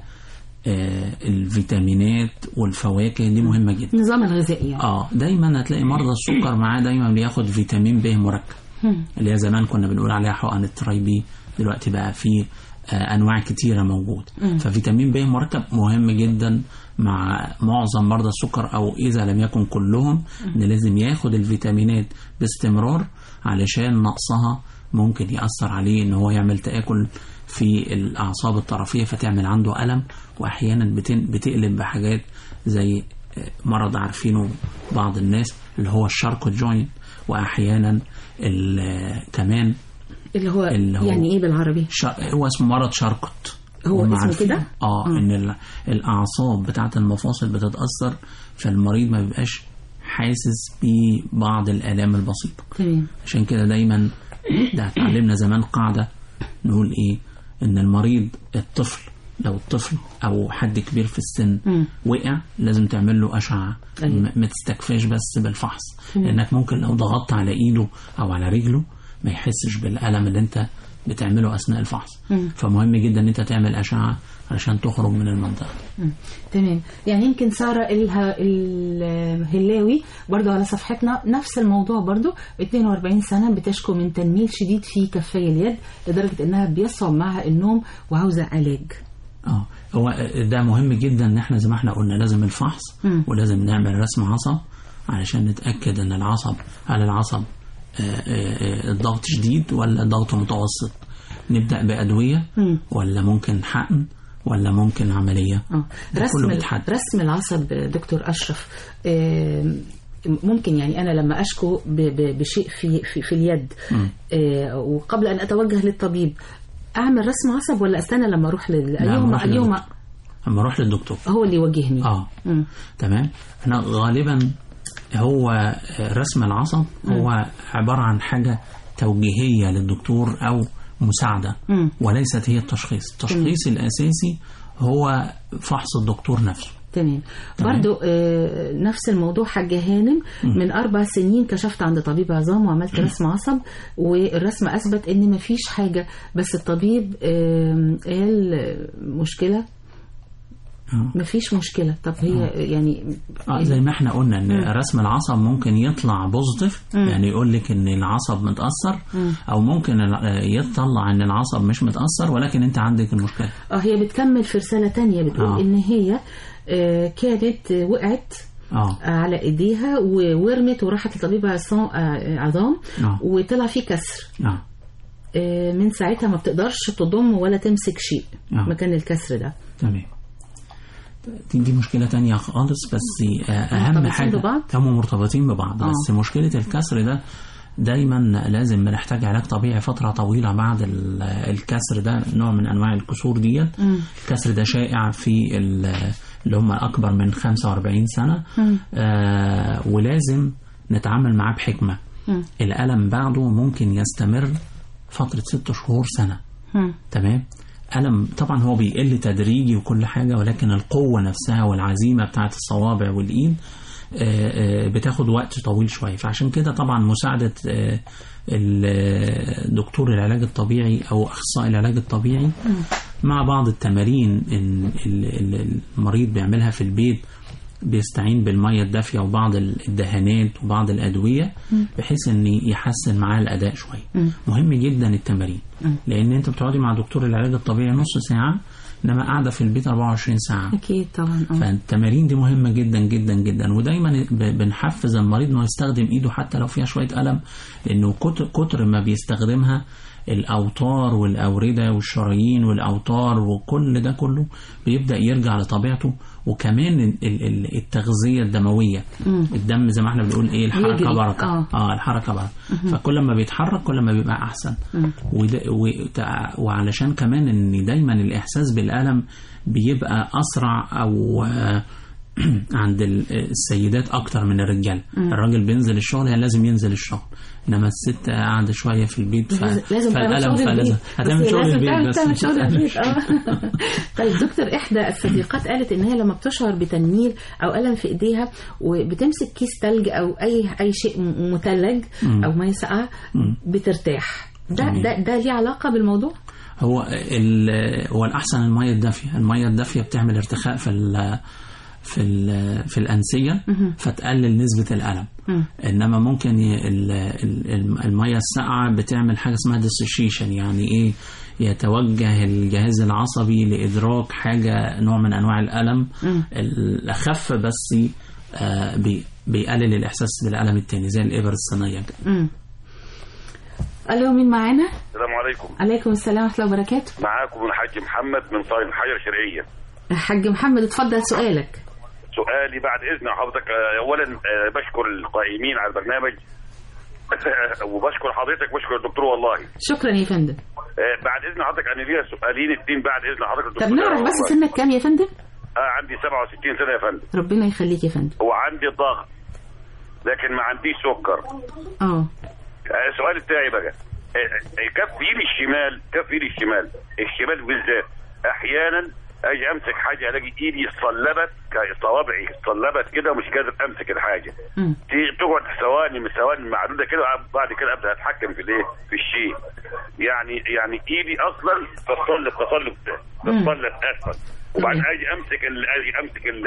آه الفيتامينات والفواكه دي مهمه جدا النظام الغذائي يعني اه دايما هتلاقي مرضى السكر معاه دايما بياخد فيتامين ب مركب مم. اللي هي زمان كنا بنقول عليها حقن التراي بي دلوقتي بقى في آه، انواع كتيره موجود مم. ففيتامين ب مركب مهم جدا مع معظم مرضى السكر او اذا لم يكن كلهم ان لازم ياخد الفيتامينات باستمرار علشان نقصها ممكن ياثر عليه ان هو يعمل تاكل في الاعصاب الطرفيه فتعمل عنده الم واحيانا بتن- بتقلب بحاجات زي آه، مرض عارفينه بعض الناس اللي هو الشاركو جوينت واحيانا ال- آه، كمان اللي هو اللي هو- يعني ايه بالعربي شا... هو اسمه مرض شاركوت هو هم اسمه عارفين- كده؟ اه مم. ان ال... الاعصاب بتاعه المفاصل بتتاثر فالمريض ما بيبقاش حاسس ببعض الالام البسيطه تمام عشان كده دايما ده اتعلمنا زمان قاعده نقول ايه ان المريض الطفل لو الطفل او حد كبير في السن مم. وقع لازم تعمل له اشعه أيوة. م- ما تستكفاش بس بالفحص تمام. لانك ممكن لو ضغطت على ايده او على رجله ما يحسش بالالم اللي انت بتعمله اثناء الفحص مم. فمهم جدا ان انت تعمل اشعه علشان تخرج من المنطقه مم. تمام يعني يمكن سارة الها الهلاوي برضو على صفحتنا نفس الموضوع برضو 42 سنة بتشكو من تنميل شديد في كفي اليد لدرجة انها بيصعب معها النوم وعاوزة علاج اه هو ده مهم جدا ان احنا زي ما احنا قلنا لازم الفحص مم. ولازم نعمل رسم عصب علشان نتاكد ان العصب هل العصب آه، آه، آه، الضغط شديد ولا ضغطه متوسط نبدا بادويه مم. ولا ممكن حقن ولا ممكن عمليه اه ده رسم كله ال- بيتحدد. رسم العصب دكتور اشرف آم، ممكن يعني انا لما اشكو ب- ب- بشيء في في, في اليد مم. آه، وقبل ان اتوجه للطبيب اعمل رسم عصب ولا استنى لما اروح لل لا، اليوم نروح اليوم للدكتور. اما اروح للدكتور هو اللي يوجهني اه مم. تمام احنا غالبا هو رسم العصب هو عبارة عن حاجة توجيهية للدكتور أو مساعدة مم. وليست هي التشخيص التشخيص الأساسي هو فحص الدكتور نفسه تمام تمام. برضو آه، نفس الموضوع حاجة هانم من أربع سنين كشفت عند طبيب عظام وعملت رسم عصب والرسم أثبت إن مفيش حاجة بس الطبيب آم، قال آه، مشكلة آه. مفيش مشكلة طب هي يعني آه زي ما احنا قلنا ان مم. رسم العصب ممكن يطلع بوزيتيف مم. يعني يقول لك ان العصب متاثر مم. او ممكن الع- يطلع ان العصب مش متاثر ولكن انت عندك المشكله اه هي بتكمل في رسالة تانية بتقول آه. إن هي آه، كانت آه، وقعت اه على ايديها وورمت وراحت لطبيب عصام- آه، عظام آه. وطلع فيه كسر اه آه، من ساعتها ما بتقدرش تضم ولا تمسك شيء آه. مكان الكسر ده تمام دي, دي مشكلة تانية خالص بس آه، أهم مرتبطين حاجة ببعض؟ هم مرتبطين ببعض آه. بس مشكلة الكسر ده دايما لازم بنحتاج علاج طبيعي فترة طويلة بعد ال- الكسر ده نوع من أنواع الكسور ديت مم. الكسر ده شائع في ال- اللي هم أكبر من 45 سنة مم. آه ولازم نتعامل معاه بحكمة مم. الألم بعده ممكن يستمر فترة ست شهور سنة مم. تمام ألم طبعا هو بيقل تدريجي وكل حاجة ولكن القوة نفسها والعزيمة بتاعت الصوابع والإيد آه، آه، بتاخد وقت طويل شوية فعشان كده طبعا مساعدة آه، ال- آه، دكتور العلاج الطبيعي أو أخصائي العلاج الطبيعي مع بعض التمارين ال- ال- ال- المريض بيعملها في البيت بيستعين بالمية الدافية وبعض الدهانات وبعض الأدوية مم. بحيث ان يحسن معاه الأداء شوية مم. مهم جدا التمارين مم. لان انت بتقعدي مع دكتور العلاج الطبيعي نص ساعه انما قاعده في البيت 24 ساعه أكيد طبعا آه. فالتمارين دي مهمه جدا جدا جدا ودايما ب- بنحفز المريض انه يستخدم ايده حتى لو فيها شويه الم لانه كتر, كتر ما بيستخدمها الأوتار والأوردة والشرايين والأوتار وكل ده كله بيبدأ يرجع لطبيعته وكمان ال- ال- التغذية الدموية مم. الدم زي ما احنا بنقول ايه الحركة بيجري. بركة آه. اه الحركة بركة مهم. فكل ما بيتحرك كل ما بيبقى أحسن مم. وده وتع- وعلشان كمان ان دايما الاحساس بالالم بيبقى اسرع او آه، عند ال- السيدات اكتر من الرجال مم. الراجل بينزل الشغل هي لازم ينزل الشغل انما الست قاعده شويه في البيت ف... لازم- لازم تعمل فالالم شغل فلازم البيت هتعمل بس شغل لازم البيت تعمل- بس تعمل مش شغل هتعمل البيت شغل. اه طيب دكتور احدى الصديقات قالت ان هي لما بتشعر بتنميل او الم في ايديها وبتمسك كيس تلج او اي اي شيء م- مثلج مم. او ميه ساقعه مم. بترتاح ده جميل. ده ده ليه علاقه بالموضوع؟ هو ال... هو الاحسن الميه الدافيه الميه الدافيه بتعمل ارتخاء في ال... في ال... في الانسيه مهم. فتقلل نسبه الالم مم. انما ممكن ي- ال- ال- الميه الساقعه بتعمل حاجه اسمها ديسوشيشن يعني ايه يتوجه الجهاز العصبي لادراك حاجه نوع من انواع الالم مم. الاخف بس آه، بي- بيقلل الاحساس بالالم التاني زي الابر الصينيه كده مم. الو مين معانا؟ السلام عليكم عليكم السلام ورحمه الله وبركاته معاكم الحاج محمد من طائف الحجر الشرقية حاج محمد اتفضل سؤالك سؤالي بعد إذن حضرتك آه، أولا آه، بشكر القائمين على البرنامج وبشكر حضرتك وبشكر الدكتور والله شكرا يا فندم آه، بعد إذن حضرتك أنا ليا سؤالين اتنين بعد إذن حضرتك طب الدكتور نعرف بس والله. سنك كام يا فندم؟ آه عندي 67 سنة يا فندم ربنا يخليك يا فندم وعندي ضغط لكن ما عنديش سكر اه آه، السؤال بتاعي بقى آه، آه، كف ايدي الشمال كف ايدي الشمال الشمال بالذات احيانا اجي امسك حاجه الاقي ايدي اتصلبت ك- صوابعي اتصلبت كده ومش قادر امسك الحاجه مم. ت- تقعد ثواني من ثواني معدوده كده بعد كده ابدا اتحكم في الايه في الشيء يعني يعني ايدي اصلا تصلب تصلب مم. تصلب اسفل وبعدين اجي امسك ال- اجي امسك ال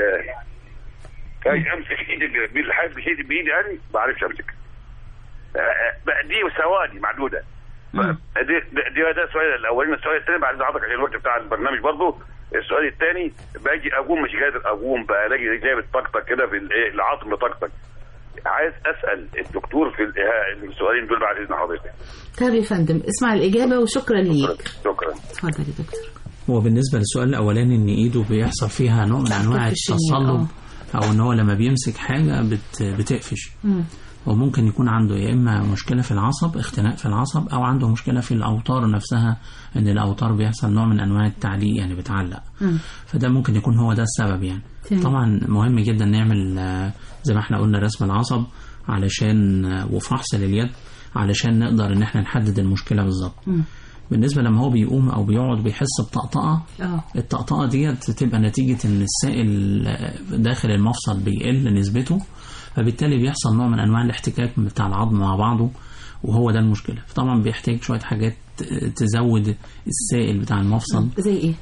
اجي امسك ايدي ب- بالحاجه بايدي بايدي يعني ما بعرفش امسك آه، آه، بقى دي ثواني معدوده مم. دي ده, ده, ده السؤال الاولاني السؤال الثاني بعد إذن حضرتك عشان الوقت بتاع البرنامج برضه السؤال الثاني باجي اقوم مش قادر اقوم بقى الاقي جاي بتطقطق كده في الايه العظم بتطقطق عايز اسال الدكتور في ال- ها- السؤالين دول بعد اذن حضرتك طيب يا فندم اسمع الإجابة وشكرا ليك شكرا اتفضل يا دكتور هو بالنسبة للسؤال الأولاني إن إيده بيحصل فيها نوع من أنواع في الشنيان، التصلب أو إن هو لما بيمسك حاجة بت بتقفش مم. وممكن يكون عنده يا إما مشكلة في العصب اختناق في العصب أو عنده مشكلة في الأوتار نفسها إن الأوتار بيحصل نوع من أنواع التعليق يعني بتعلق مم. فده ممكن يكون هو ده السبب يعني تمام. طبعا مهم جدا نعمل آه، زي ما احنا قلنا رسم العصب علشان آه، وفحص لليد علشان نقدر ان احنا نحدد المشكلة بالظبط مم. بالنسبة لما هو بيقوم او بيقعد بيحس بطقطقة اه الطقطقة ديت تبقى نتيجة ان السائل داخل المفصل بيقل نسبته فبالتالي بيحصل نوع من انواع الاحتكاك بتاع العظم مع بعضه وهو ده المشكلة فطبعا بيحتاج شوية حاجات تزود السائل بتاع المفصل زي ايه؟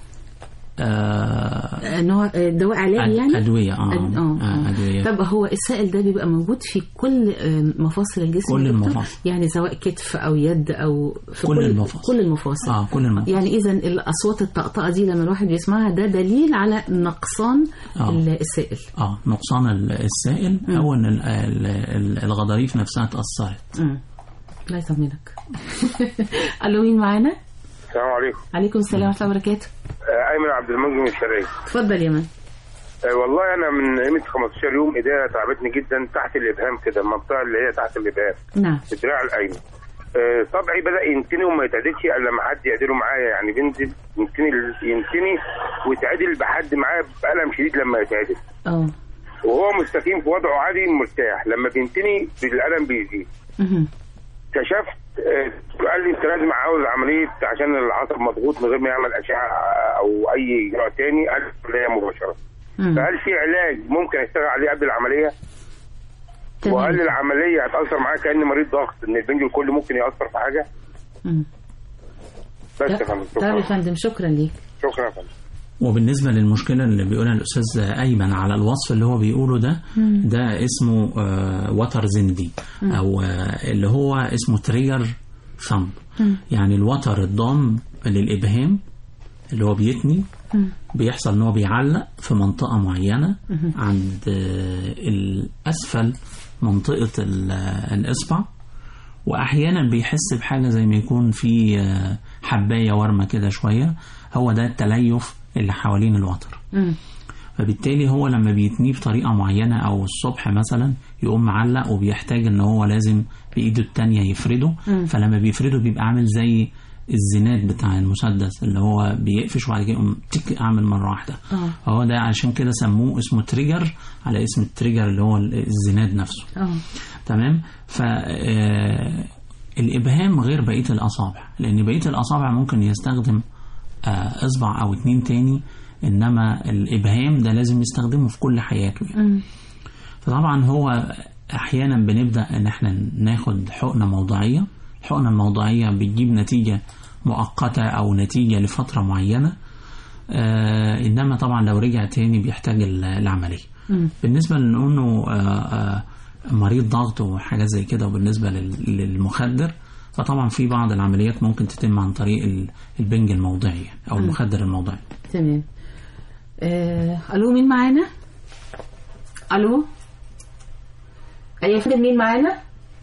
آه نوع دواء علاجي يعني؟ أدوية اه, أد- آه، آه أدوية طب هو السائل ده بيبقى موجود في كل آه، مفاصل الجسم كل يا دكتور؟ المفاصل. يعني سواء كتف او يد او في كل المفاصل. كل المفاصل اه كل المفاصل يعني اذا الاصوات الطقطقه دي لما الواحد بيسمعها ده دليل على نقصان آه. ال- السائل اه نقصان ال- السائل او ان ال- ال- ال- الغضاريف نفسها اتأثرت مم. الله يطمنك الو مين معانا؟ السلام عليكم عليكم السلام ورحمه الله وبركاته آه، ايمن عبد المنعم من الشرقيه اتفضل يا من آه، والله انا من قيمه 15 يوم ايديا تعبتني جدا تحت الابهام كده المنطقه اللي هي تحت الابهام نعم في الدراع الايمن آه، طبعي بدا ينتني وما يتعدلش الا لما حد يعدله معايا يعني بينزل ينتني ينتني ويتعدل بحد معايا بألم شديد لما يتعدل اه وهو مستقيم في وضعه عادي مرتاح لما بينتني الالم بيزيد مهم. كشفت آه، قال لي انت لازم عاوز عمليه عشان العصب مضغوط من غير ما يعمل اشعه او اي اجراء تاني قال لي هي مباشره مم. فهل في علاج ممكن اشتغل عليه قبل العمليه؟ تمام. وهل العمليه هتاثر معايا كاني مريض ضغط ان البنج الكلي ممكن ياثر في حاجه؟ مم. بس يا فندم طيب يا شكرا فندم شكرا ليك شكرا يا فندم وبالنسبة للمشكلة اللي بيقولها الأستاذ أيمن على الوصف اللي هو بيقوله ده مم. ده اسمه آه وتر زندي مم. أو آه اللي هو اسمه تريجر ثمب مم. يعني الوتر الضام للإبهام اللي هو بيتني مم. بيحصل ان هو بيعلق في منطقة معينة مهم. عند آه، الأسفل منطقة ال- الإصبع واحيانا بيحس بحاجه زي ما يكون في آه، حبايه ورمه كده شويه هو ده التليف اللي حوالين الوتر مم. فبالتالي هو لما بيتنيه بطريقه معينه او الصبح مثلا يقوم معلق وبيحتاج ان هو لازم بايده التانية يفرده مم. فلما بيفرده بيبقى عامل زي الزناد بتاع المسدس اللي هو بيقفش وبعد كده يقوم تك اعمل مره واحده اه هو ده عشان كده سموه اسمه تريجر على اسم التريجر اللي هو الزناد نفسه اه تمام ف آه، الابهام غير بقيه الاصابع لان بقيه الاصابع ممكن يستخدم آه، اصبع او اتنين تاني انما الابهام ده لازم يستخدمه في كل حياته يعني. مم. فطبعا هو احيانا بنبدا ان احنا ناخد حقنه موضعيه الحقنه الموضعيه بتجيب نتيجه مؤقته او نتيجه لفتره معينه آه انما طبعا لو رجع تاني بيحتاج ال- العمليه مم. بالنسبه لانه آه آه مريض ضغط وحاجات زي كده وبالنسبه لل- للمخدر فطبعا في بعض العمليات ممكن تتم عن طريق ال- البنج الموضعي او مم. المخدر الموضعي تمام آه، الو مين معانا الو ايوه يا فندم مين معانا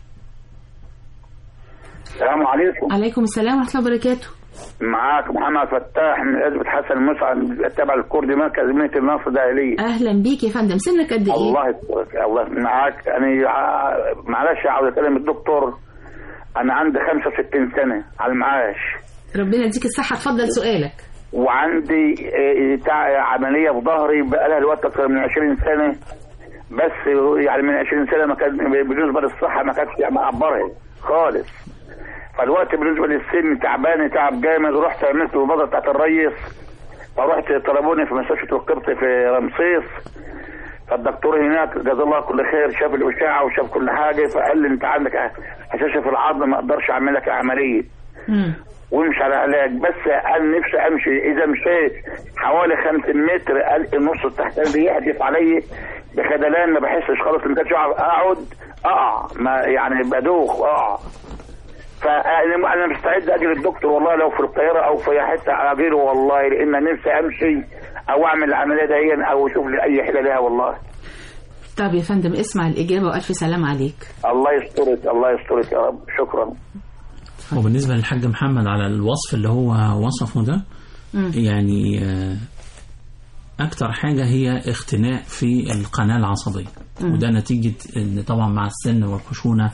السلام عليكم عليكم السلام ورحمه الله وبركاته معاك محمد فتاح من عزبة حسن المسعد تبع الكردي مركز ميت النصر الداخلية اهلا بيك يا فندم سنك قد ايه الله يسترك الله معاك انا ع- معلش عاوز اكلم الدكتور انا عندي 65 سنة على المعاش ربنا يديك الصحه اتفضل سؤالك وعندي آه، تع- عملية في ظهري بقالها الوقت اكثر من 20 سنة بس يعني من 20 سنة ما كان بالنسبة للصحة ما كانتش معبرها خالص فالوقت بالنسبة للسن تعبان تعب جامد رحت عملت البضة بتاعت الريس فرحت طلبوني في مستشفى القبط في رمسيس فالدكتور هناك جزاه الله كل خير شاف الاشعه وشاف كل حاجه فقال لي انت عندك هشاشه في العظم ما اقدرش اعمل لك عمليه وامشي على علاج بس انا نفسي امشي اذا مشيت حوالي 50 متر قال النص التحتاني بيحدف علي بخدلان ما بحسش خالص ما كانش أعرف اقعد اقع ما يعني بدوخ اقع فانا انا مستعد اجي للدكتور والله لو في القاهره او في حته اجيله والله لان أنا نفسي امشي او اعمل العمليه دي او اشوف لي اي حاجه لها والله طب يا فندم اسمع الاجابه والف سلام عليك الله يسترك الله يسترك يا رب شكرا وبالنسبة للحاج محمد على الوصف اللي هو وصفه ده مم. يعني آه، أكتر حاجة هي اختناق في القناة العصبية مم. وده نتيجة إن طبعا مع السن والخشونة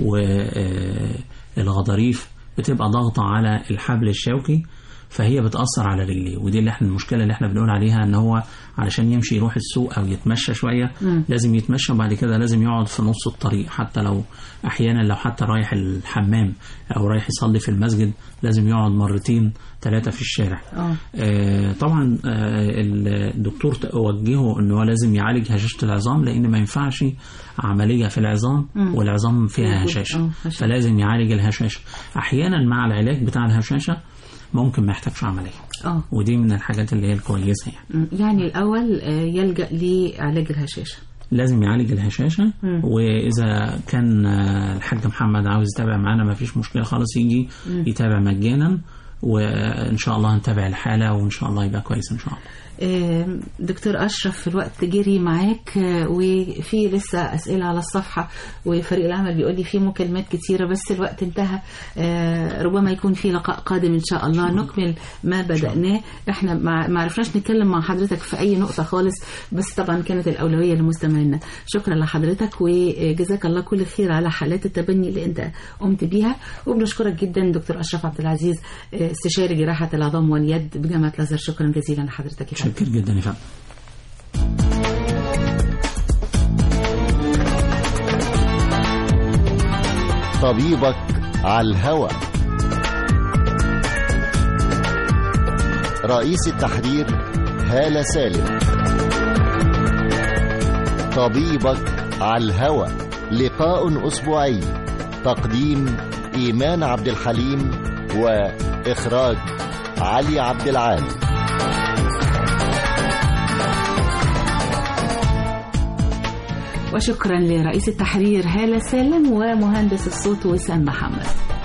والغضاريف بتبقى ضاغطة على الحبل الشوكي فهي بتأثر على رجليه ودي اللي احنا المشكلة اللي احنا بنقول عليها ان هو علشان يمشي يروح السوق او يتمشى شوية مم. لازم يتمشى وبعد كده لازم يقعد في نص الطريق حتى لو احيانا لو حتى رايح الحمام او رايح يصلي في المسجد لازم يقعد مرتين ثلاثة في الشارع اه آه، طبعا آه، الدكتور وجهه ان هو لازم يعالج هشاشه العظام لان ما ينفعش عمليه في العظام مم. والعظام فيها موجود. هشاشه آه، هشاشة. فلازم يعالج الهشاشه احيانا مع العلاج بتاع الهشاشه ممكن ما يحتاجش عمليه اه ودي من الحاجات اللي هي الكويسه يعني مم. يعني الاول آه، يلجا لعلاج الهشاشه لازم يعالج الهشاشه مم. واذا كان آه، الحاج محمد عاوز يتابع معانا ما فيش مشكله خالص يجي مم. يتابع مجانا وان شاء الله هنتابع الحاله وان شاء الله يبقى كويس ان شاء الله آه، دكتور أشرف الوقت جري معاك آه، وفي لسه أسئلة على الصفحة وفريق العمل بيقول لي في مكالمات كتيرة بس الوقت انتهى آه، ربما يكون في لقاء قادم إن شاء الله نكمل ما بدأناه احنا ما ما عرفناش نتكلم مع حضرتك في أي نقطة خالص بس طبعا كانت الأولوية لمستمعينا شكرا لحضرتك وجزاك الله كل خير على حالات التبني اللي انت قمت بيها وبنشكرك جدا دكتور أشرف عبد العزيز آه، استشاري جراحة العظام واليد بجامعة لازر شكرا جزيلا لحضرتك يا فندم. شكر جدا يا فندم طبيبك على الهوى رئيس التحرير هالة سالم طبيبك على الهوى لقاء أسبوعي تقديم إيمان عبد الحليم وإخراج علي عبد العال وشكرا لرئيس التحرير هالة سالم ومهندس الصوت وسام محمد